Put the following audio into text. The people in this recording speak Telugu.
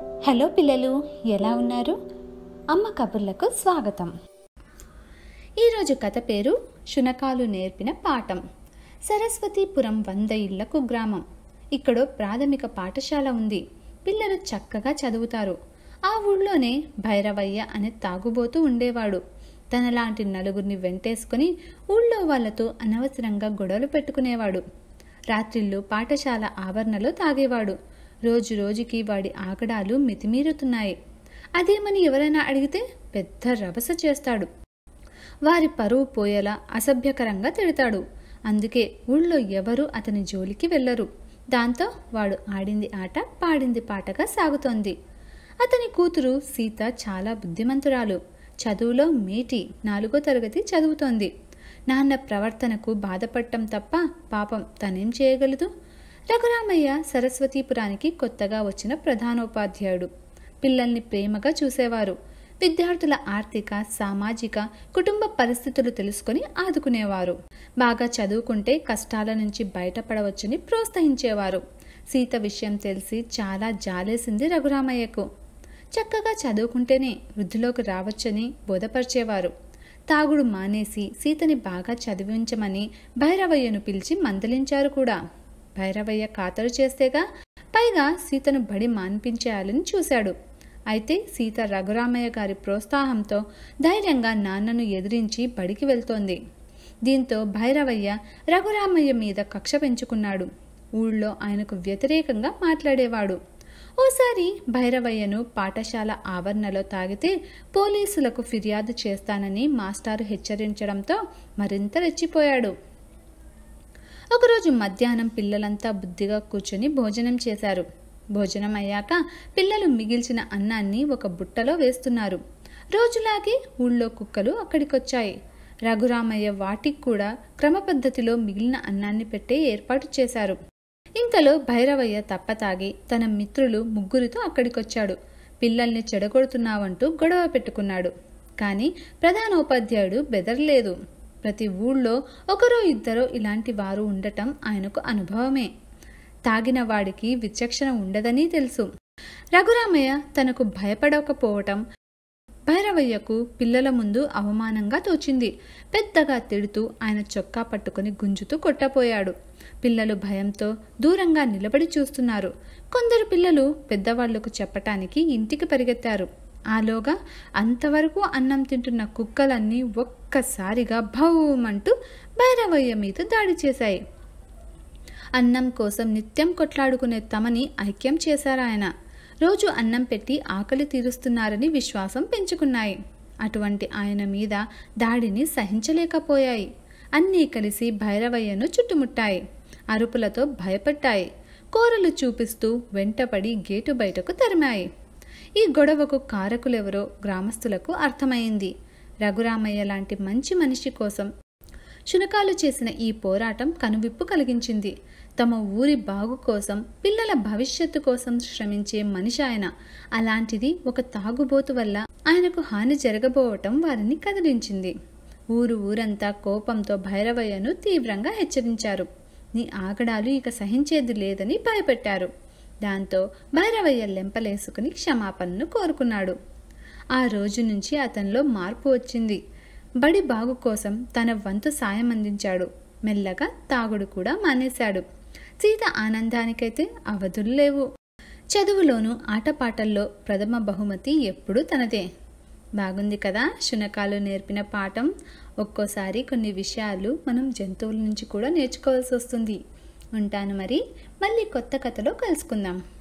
హలో పిల్లలు ఎలా ఉన్నారు అమ్మ కబుర్లకు స్వాగతం ఈరోజు కథ పేరు శునకాలు నేర్పిన పాఠం సరస్వతీపురం వంద ఇళ్లకు గ్రామం ఇక్కడ ప్రాథమిక పాఠశాల ఉంది పిల్లలు చక్కగా చదువుతారు ఆ ఊళ్ళోనే భైరవయ్య అనే తాగుబోతూ ఉండేవాడు తనలాంటి నలుగురిని వెంటేసుకుని ఊళ్ళో వాళ్ళతో అనవసరంగా గొడవలు పెట్టుకునేవాడు రాత్రిళ్ళు పాఠశాల ఆవరణలో తాగేవాడు రోజు రోజుకి వాడి ఆగడాలు మితిమీరుతున్నాయి అదేమని ఎవరైనా అడిగితే పెద్ద రభస చేస్తాడు వారి పరువు పోయేలా అసభ్యకరంగా తిడతాడు అందుకే ఊళ్ళో ఎవరూ అతని జోలికి వెళ్ళరు దాంతో వాడు ఆడింది ఆట పాడింది పాటగా సాగుతోంది అతని కూతురు సీత చాలా బుద్ధిమంతురాలు చదువులో మేటి నాలుగో తరగతి చదువుతోంది నాన్న ప్రవర్తనకు బాధపడటం తప్ప పాపం తనేం చేయగలదు రఘురామయ్య సరస్వతీపురానికి కొత్తగా వచ్చిన ప్రధానోపాధ్యాయుడు పిల్లల్ని ప్రేమగా చూసేవారు విద్యార్థుల ఆర్థిక సామాజిక కుటుంబ పరిస్థితులు తెలుసుకొని ఆదుకునేవారు బాగా చదువుకుంటే కష్టాల నుంచి బయటపడవచ్చని ప్రోత్సహించేవారు సీత విషయం తెలిసి చాలా జాలేసింది రఘురామయ్యకు చక్కగా చదువుకుంటేనే వృద్ధిలోకి రావచ్చని బోధపరిచేవారు తాగుడు మానేసి సీతని బాగా చదివించమని భైరవయ్యను పిలిచి మందలించారు కూడా భైరవయ్య ఖాతరు చేస్తేగా పైగా సీతను బడి మాన్పించేయాలని చూశాడు అయితే సీత రఘురామయ్య గారి ప్రోత్సాహంతో ధైర్యంగా నాన్నను ఎదిరించి బడికి వెళ్తోంది దీంతో భైరవయ్య రఘురామయ్య మీద కక్ష పెంచుకున్నాడు ఊళ్ళో ఆయనకు వ్యతిరేకంగా మాట్లాడేవాడు ఓసారి భైరవయ్యను పాఠశాల ఆవరణలో తాగితే పోలీసులకు ఫిర్యాదు చేస్తానని మాస్టారు హెచ్చరించడంతో మరింత రెచ్చిపోయాడు ఒకరోజు మధ్యాహ్నం పిల్లలంతా బుద్ధిగా కూర్చొని భోజనం చేశారు భోజనం అయ్యాక పిల్లలు మిగిల్చిన అన్నాన్ని ఒక బుట్టలో వేస్తున్నారు రోజులాగే ఊళ్ళో కుక్కలు అక్కడికొచ్చాయి రఘురామయ్య వాటికి కూడా క్రమపద్ధతిలో మిగిలిన అన్నాన్ని పెట్టే ఏర్పాటు చేశారు ఇంతలో భైరవయ్య తప్పతాగి తన మిత్రులు ముగ్గురితో అక్కడికొచ్చాడు పిల్లల్ని చెడగొడుతున్నావంటూ గొడవ పెట్టుకున్నాడు కానీ ప్రధానోపాధ్యాయుడు బెదరలేదు ప్రతి ఊళ్ళో ఒకరో ఇద్దరో ఇలాంటి వారు ఉండటం ఆయనకు అనుభవమే తాగిన వాడికి విచక్షణ ఉండదని తెలుసు రఘురామయ్య తనకు భయపడకపోవటం భైరవయ్యకు పిల్లల ముందు అవమానంగా తోచింది పెద్దగా తిడుతూ ఆయన చొక్కా పట్టుకుని గుంజుతూ కొట్టపోయాడు పిల్లలు భయంతో దూరంగా నిలబడి చూస్తున్నారు కొందరు పిల్లలు పెద్దవాళ్లకు చెప్పటానికి ఇంటికి పరిగెత్తారు ఆలోగా అంతవరకు అన్నం తింటున్న కుక్కలన్నీ ఒక్కసారిగా భౌమంటూ భైరవయ్య మీద దాడి చేశాయి అన్నం కోసం నిత్యం కొట్లాడుకునే తమని ఐక్యం చేశారాయన రోజు అన్నం పెట్టి ఆకలి తీరుస్తున్నారని విశ్వాసం పెంచుకున్నాయి అటువంటి ఆయన మీద దాడిని సహించలేకపోయాయి అన్నీ కలిసి భైరవయ్యను చుట్టుముట్టాయి అరుపులతో భయపడ్డాయి కోరలు చూపిస్తూ వెంటపడి గేటు బయటకు తరిమాయి ఈ గొడవకు కారకులెవరో గ్రామస్తులకు అర్థమైంది రఘురామయ్య లాంటి మంచి మనిషి కోసం శునకాలు చేసిన ఈ పోరాటం కనువిప్పు కలిగించింది తమ ఊరి బాగు కోసం పిల్లల భవిష్యత్తు కోసం శ్రమించే మనిషి ఆయన అలాంటిది ఒక తాగుబోతు వల్ల ఆయనకు హాని జరగబోవటం వారిని కదిలించింది ఊరు ఊరంతా కోపంతో భైరవయ్యను తీవ్రంగా హెచ్చరించారు నీ ఆగడాలు ఇక సహించేది లేదని భయపెట్టారు దాంతో భైరవయ్య లెంపలేసుకుని క్షమాపణను కోరుకున్నాడు ఆ రోజు నుంచి అతనిలో మార్పు వచ్చింది బడి బాగు కోసం తన వంతు సాయం అందించాడు మెల్లగా తాగుడు కూడా మానేశాడు సీత ఆనందానికైతే అవధులు లేవు చదువులోనూ ఆటపాటల్లో ప్రథమ బహుమతి ఎప్పుడూ తనదే బాగుంది కదా శునకాలు నేర్పిన పాఠం ఒక్కోసారి కొన్ని విషయాలు మనం జంతువుల నుంచి కూడా నేర్చుకోవాల్సి వస్తుంది ఉంటాను మరి మళ్ళీ కొత్త కథలో కలుసుకుందాం